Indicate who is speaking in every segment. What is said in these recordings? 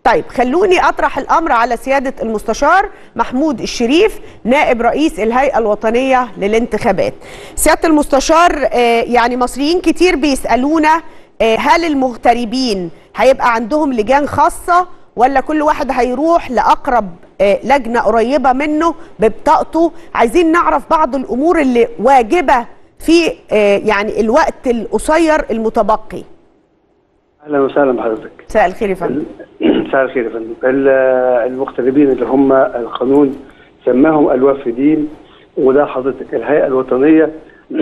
Speaker 1: طيب خلوني اطرح الامر على سياده المستشار محمود الشريف نائب رئيس الهيئه الوطنيه للانتخابات. سياده المستشار آه، يعني مصريين كتير بيسالونا آه، هل المغتربين هيبقى عندهم لجان خاصه ولا كل واحد هيروح لاقرب آه، لجنه قريبه منه ببطاقته؟ عايزين نعرف بعض الامور اللي واجبه في آه، يعني الوقت القصير المتبقي.
Speaker 2: اهلا وسهلا بحضرتك
Speaker 1: مساء الخير يا فندم.
Speaker 2: مساء الخير يا فندم ال- المغتربين اللي هم القانون سماهم الوافدين وده حضرتك الهيئه الوطنيه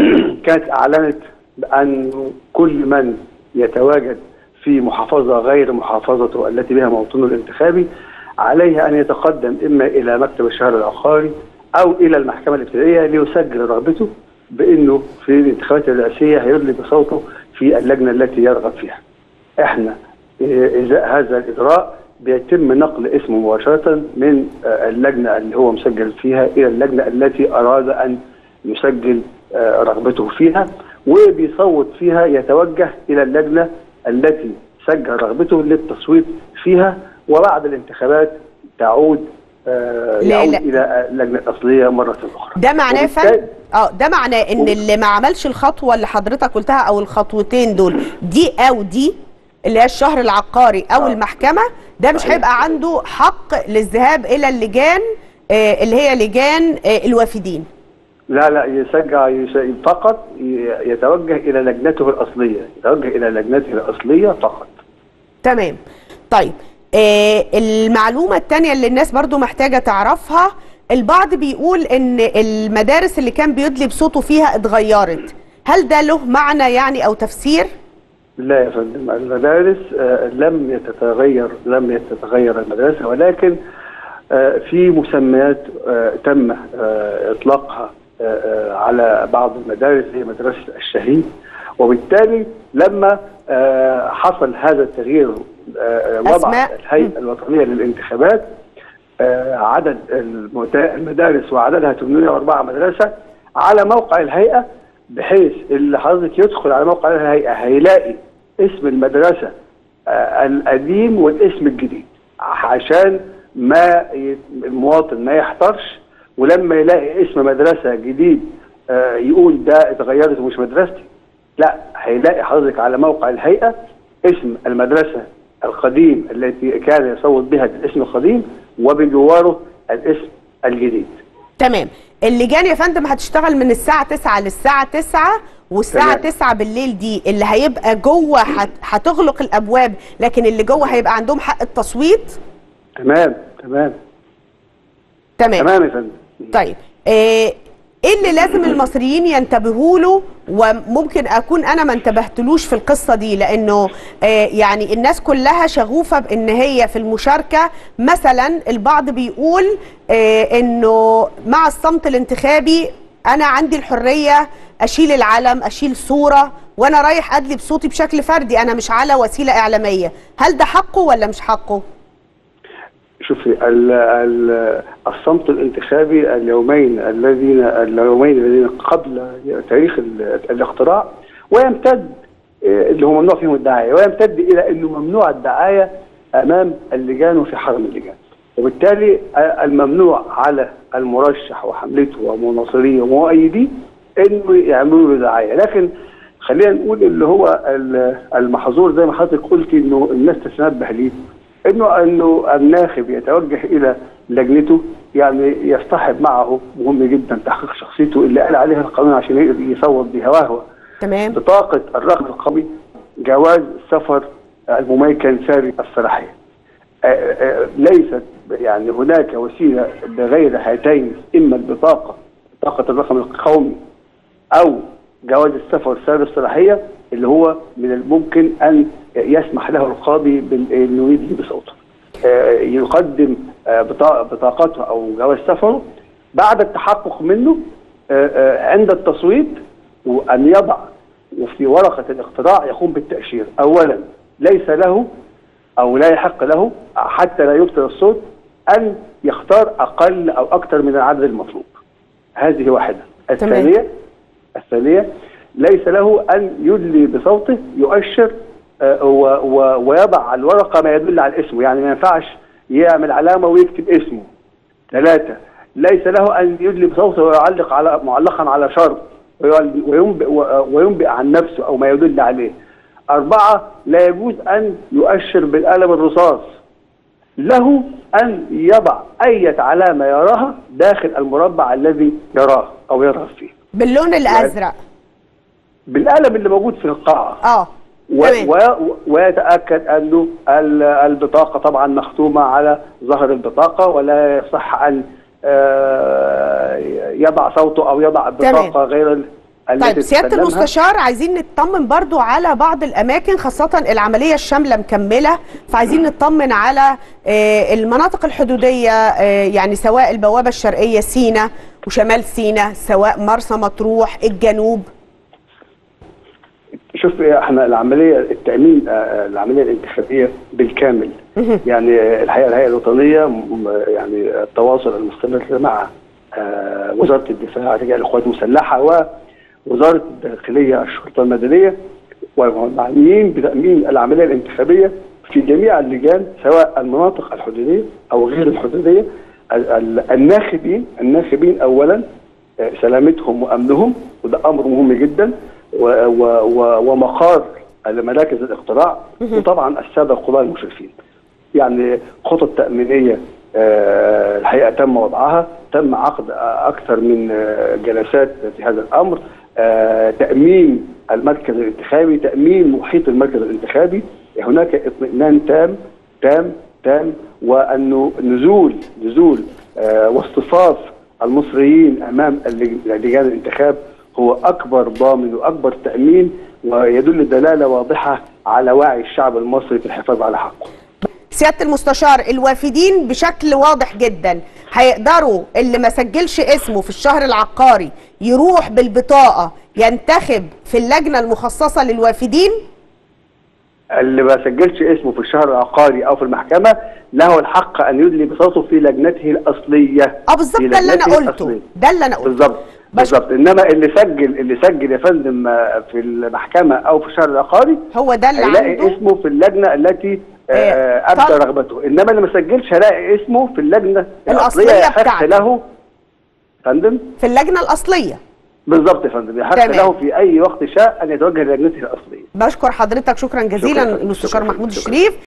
Speaker 2: كانت اعلنت بان كل من يتواجد في محافظه غير محافظته التي بها موطنه الانتخابي عليه ان يتقدم اما الى مكتب الشهر العقاري او الى المحكمه الابتدائيه ليسجل رغبته بانه في الانتخابات الرئاسيه هيدلي بصوته في اللجنه التي يرغب فيها. احنا ازاء هذا الاجراء بيتم نقل اسمه مباشره من آه، اللجنه اللي هو مسجل فيها الى اللجنه التي اراد ان يسجل آه، رغبته فيها وبيصوت فيها يتوجه الى اللجنه التي سجل رغبته للتصويت فيها وبعد الانتخابات تعود آه،
Speaker 1: لا،
Speaker 2: يعود
Speaker 1: لا.
Speaker 2: الى اللجنه الاصليه مره اخرى.
Speaker 1: ده معناه يا
Speaker 2: وبالتالي-
Speaker 1: فندم اه ده معناه ان
Speaker 2: وب-
Speaker 1: اللي ما عملش الخطوه اللي حضرتك قلتها او الخطوتين دول دي او دي اللي هي الشهر العقاري او
Speaker 2: آه.
Speaker 1: المحكمه ده مش
Speaker 2: صحيح.
Speaker 1: هيبقى عنده حق للذهاب الى اللجان آه اللي هي لجان آه الوافدين
Speaker 2: لا لا يشجع يس- فقط ي- يتوجه الى لجنته الاصليه، يتوجه الى لجنته الاصليه فقط.
Speaker 1: تمام طيب آه المعلومة التانية اللي الناس برضو محتاجة تعرفها البعض بيقول ان المدارس اللي كان بيدلي بصوته فيها اتغيرت هل ده له معنى يعني او تفسير؟
Speaker 2: لا يا فندم المدارس آه، لم تتغير لم تتغير المدرسه ولكن آه، في مسميات آه، تم آه، اطلاقها آه، آه، على بعض المدارس زي مدرسه الشهيد وبالتالي لما آه، حصل هذا التغيير آه، وضع
Speaker 1: أسماء.
Speaker 2: الهيئه الوطنيه للانتخابات آه، عدد المت- المدارس وعددها 804 مدرسه على موقع الهيئه بحيث اللي حضرتك يدخل على موقع الهيئه هيلاقي اسم المدرسه آه، القديم والاسم الجديد عشان ما ي- المواطن ما يحترش ولما يلاقي اسم مدرسه جديد آه، يقول ده اتغيرت ومش مدرستي لا هيلاقي حضرتك على موقع الهيئه اسم المدرسه القديم التي كان يصوت بها بالاسم القديم وبجواره الاسم الجديد
Speaker 1: تمام اللجان يا فندم هتشتغل من الساعة 9 للساعة 9 والساعة
Speaker 2: تمام.
Speaker 1: 9 بالليل دي اللي هيبقى جوه هت- هتغلق الابواب لكن اللي جوه هيبقى عندهم حق التصويت
Speaker 2: تمام تمام
Speaker 1: تمام
Speaker 2: تمام يا فندم
Speaker 1: طيب آه، ايه اللي لازم المصريين ينتبهوا له وممكن اكون انا ما انتبهتلوش في القصه دي لانه آه، يعني الناس كلها شغوفه بان هي في المشاركه مثلا البعض بيقول آه، انه مع الصمت الانتخابي انا عندي الحريه اشيل العلم اشيل صوره وانا رايح ادلي بصوتي بشكل فردي انا مش على وسيله اعلاميه هل ده حقه ولا مش حقه
Speaker 2: شوفي ال ال الصمت الانتخابي اليومين الذين اليومين الذين قبل تاريخ ال- الاختراع ويمتد آه، اللي هو ممنوع فيهم الدعايه ويمتد الى انه ممنوع الدعايه امام اللجان وفي حرم اللجان وبالتالي آه، الممنوع على المرشح وحملته ومناصريه ومؤيديه انه يعملوا له دعايه لكن خلينا نقول اللي هو ال- المحظور زي ما حضرتك قلتي انه الناس تتنبه ليه انه انه الناخب يتوجه الى لجنته يعني يصطحب معه مهم جدا تحقيق شخصيته اللي قال عليها القانون عشان يقدر يصوت بها وهو
Speaker 1: تمام
Speaker 2: بطاقه الرقم القومي جواز السفر المميكن ساري الصلاحيه. آه، آه، ليست يعني هناك وسيله بغير هاتين اما البطاقه بطاقه الرقم القومي او جواز السفر ساري الصلاحيه اللي هو من الممكن ان يسمح له القاضي بانه يدلي بصوته. آه، يقدم آه، بطا- بطاقته او جواز سفره بعد التحقق منه آه، آه، عند التصويت وان يضع وفي ورقه الاقتراع يقوم بالتاشير اولا ليس له او لا يحق له حتى لا يبطل الصوت ان يختار اقل او اكثر من العدد المطلوب هذه واحده الثانيه الثانيه ليس له ان يدلي بصوته يؤشر آه، و- و- ويضع على الورقه ما يدل على اسمه يعني ما ينفعش يعمل علامه ويكتب اسمه ثلاثه ليس له ان يدلي بصوته ويعلق على معلقا على شرط ويعل- وينبئ, و- وينبئ عن نفسه او ما يدل عليه اربعه لا يجوز ان يؤشر بالقلم الرصاص له ان يضع اي علامه يراها داخل المربع الذي يراه او يرغب فيه
Speaker 1: باللون الازرق
Speaker 2: بالقلم اللي موجود في القاعه
Speaker 1: اه
Speaker 2: و
Speaker 1: تمام
Speaker 2: و ويتاكد انه ال- البطاقه طبعا مختومه على ظهر البطاقه ولا يصح ان آه، يضع صوته او يضع البطاقه غير ال- التي
Speaker 1: طيب سياده
Speaker 2: تسلمها.
Speaker 1: المستشار عايزين نطمن برضو على بعض الاماكن خاصه العمليه الشامله مكمله فعايزين نطمن على آه، المناطق الحدوديه آه، يعني سواء البوابه الشرقيه سينا وشمال سينا سواء مرسى مطروح الجنوب
Speaker 2: شوف احنا العمليه التامين آه، العمليه الانتخابيه بالكامل يعني الحقيقه الهيئه الوطنيه م- يعني التواصل المستمر مع آه، وزاره الدفاع رجال القوات المسلحه ووزاره الداخليه الشرطه المدنيه والمعنيين بتامين العمليه الانتخابيه في جميع اللجان سواء المناطق الحدوديه او غير الحدوديه ال- ال- الناخبين الناخبين اولا آه، سلامتهم وامنهم وده امر مهم جدا و- و- و- ومقار مراكز الاقتراع وطبعا الساده القضاة المشرفين. يعني خطط تامينيه آه، الحقيقه تم وضعها تم عقد آه، اكثر من آه، جلسات في هذا الامر آه، تامين المركز الانتخابي تامين محيط المركز الانتخابي هناك اطمئنان تام تام تام وانه نزول نزول آه، واصطفاف المصريين امام اللج- لجان الانتخاب هو اكبر ضامن واكبر تامين ويدل دلاله واضحه على وعي الشعب المصري في الحفاظ على حقه.
Speaker 1: سياده المستشار الوافدين بشكل واضح جدا هيقدروا اللي ما سجلش اسمه في الشهر العقاري يروح بالبطاقه ينتخب في اللجنه المخصصه للوافدين
Speaker 2: اللي ما سجلش اسمه في الشهر العقاري او في المحكمه له الحق ان يدلي بصوته في لجنته الاصليه.
Speaker 1: اه بالظبط
Speaker 2: في
Speaker 1: ده اللي انا
Speaker 2: لجنته
Speaker 1: قلته
Speaker 2: الأصلية.
Speaker 1: ده اللي انا قلته
Speaker 2: بالظبط
Speaker 1: بس-
Speaker 2: بالظبط انما اللي سجل اللي سجل يا فندم آه، في المحكمه او في الشهر العقاري
Speaker 1: هو ده اللي
Speaker 2: هيلاقي
Speaker 1: عنده
Speaker 2: اسمه في اللجنه التي آه،
Speaker 1: آه،
Speaker 2: ابدى
Speaker 1: طب-
Speaker 2: رغبته انما اللي ما سجلش هيلاقي اسمه في اللجنه
Speaker 1: الأصلية
Speaker 2: الاصليه يحق
Speaker 1: بتاعته.
Speaker 2: له فندم
Speaker 1: في اللجنه الاصليه
Speaker 2: بالظبط يا فندم يحق
Speaker 1: تمام.
Speaker 2: له في اي وقت شاء ان يتوجه للجنته الاصليه
Speaker 1: بشكر حضرتك شكرا جزيلا
Speaker 2: شكراً.
Speaker 1: المستشار
Speaker 2: شكراً.
Speaker 1: محمود
Speaker 2: شكراً.
Speaker 1: الشريف